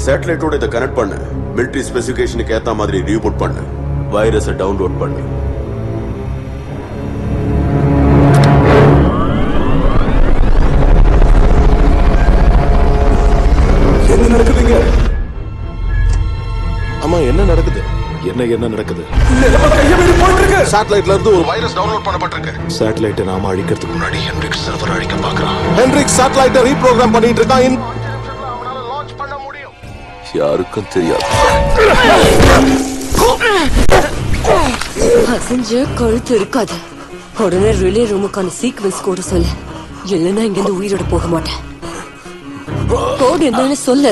சேட்டலைட்டோட இதை கனெக்ட் பண்ணு மிலிட்டரி ஸ்பெசிபிகேஷனுக்கு ஏத்த மாதிரி ரீபூட் பண்ணு வைரஸை டவுன்லோட் பண்ணு என்ன நடக்குதுங்க ஆமா என்ன நடக்குது என்ன என்ன நடக்குது நிலைமை கைய மீறி போயிட்டு இருக்கு சேட்டலைட்ல இருந்து ஒரு வைரஸ் டவுன்லோட் பண்ணப்பட்டிருக்கு சேட்டலைட்டை நாம அழிக்கிறதுக்கு முன்னாடி ஹென்ரிக் சர்வர் அழிக்க பார்க்கறான் ஹென்ரிக் சேட்டலைட்டை ரீப்ரோகிராம் பண்ணிட்டு இருக்கான் இன் யாருக்கும் தெரியாது அசைஞ்சு கழுத்து இருக்காது உடனே ரிலே ரூமுக்கான சீக்வன்ஸ் கோடு சொல்லு இல்லைன்னா இங்கிருந்து உயிரோட போக மாட்டேன் கோடு என்னன்னு சொல்லு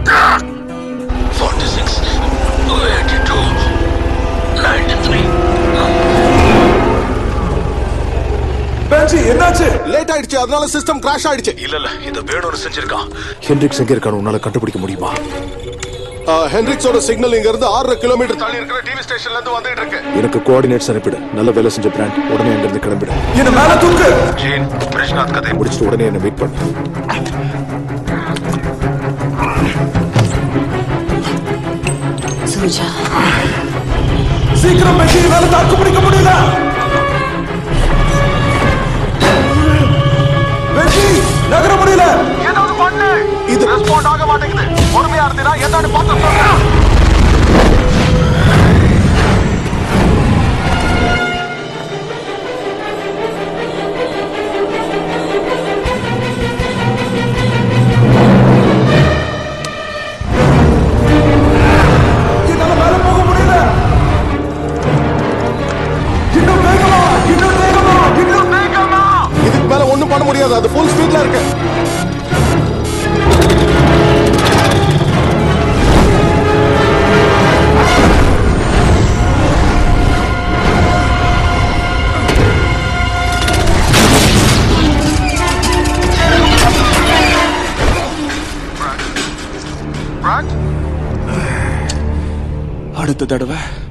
பேஞ்சி என்னாச்சு லேட் ஆயிடுச்சு அதனால சிஸ்டம் கிராஷ் ஆயிடுச்சு இல்ல இல்ல இத வேணும்னு செஞ்சிருக்கான் ஹென்ரிக்ஸ் எங்க இருக்கான்னு உன்னால கண்டுபிடிக்க முடியுமா ஹென்ரிக்ஸோட சிக்னல் இங்க இருந்து ஆறு கிலோமீட்டர் தள்ளி இருக்கிற டிவி ஸ்டேஷன்ல இருந்து வந்துட்டு இருக்கு எனக்கு கோஆர்டினேட்ஸ் அனுப்பிடு நல்ல வேலை செஞ்ச பிராண்ட் உடனே அங்க இருந்து கிளம்பிடு என்ன மேல தூக்கு ஜீன் பிரஷ்நாத் கதை முடிச்சிட்டு உடனே என்ன வெயிட் பண்ணு சூஜா சீக்கிரம் பேஞ்சி என்னால தாக்கு பிடிக்க முடியல பேஞ்சி நகர முடியல ஏதாவது பண்ணு இது ரெஸ்பாண்ட் ஆக மாட்டேங்குது பொறுமையா இருந்தீனா என்னன்னு பார்த்து சொல்லுங்க என்னால மேல போக முடியல இன்னும் வேகமா இன்னும் வேகமா இன்னும் வேகமா இதுக்கு மேல ஒண்ணும் பண்ண முடியாது அது ஃபுல் ஸ்பீட்ல இருக்கு அடுத்த தடவை